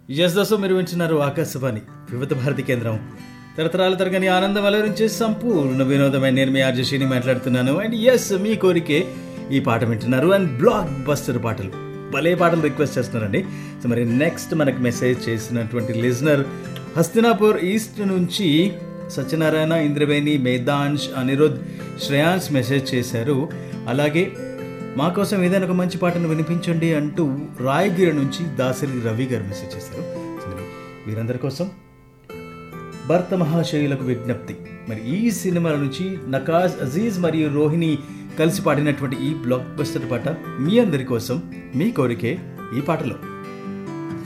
yes దోస్తు మీరు వింటున్నారు ఆకాశవాణి వివిధ భారతి కేంద్రం తరతరాల తరగని ఆనందం అలరించే సంపూర్ణ వినోదమైన నేను మీ ఆర్జశిని మాట్లాడుతున్నాను అండ్ ఎస్ మీ కోరికే ఈ పాట వింటున్నారు అండ్ బ్లాక్ బస్టర్ పాటలు భలే పాటలు రిక్వెస్ట్ చేస్తున్నారండి సో మరి నెక్స్ట్ మనకు మెసేజ్ చేసినటువంటి లిజనర్ హస్తినాపూర్ ఈస్ట్ నుంచి సత్యనారాయణ ఇంద్రవేణి మేధాంష్ అనిరుద్ శ్రేయాన్స్ మెసేజ్ చేశారు అలాగే మా కోసం ఏదైనా ఒక మంచి పాటను వినిపించండి అంటూ రాయగిరి నుంచి దాసరి రవి గారు మెసేజ్ చేశారు సో మరి వీరందరి కోసం భర్త మహాశయులకు విజ్ఞప్తి మరి ఈ సినిమాల నుంచి నకాజ్ అజీజ్ మరియు రోహిణి కలిసి పాడినటువంటి ఈ బ్లాక్ బస్టర్ పాట మీ అందరి కోసం మీ కోరికే ఈ పాటలో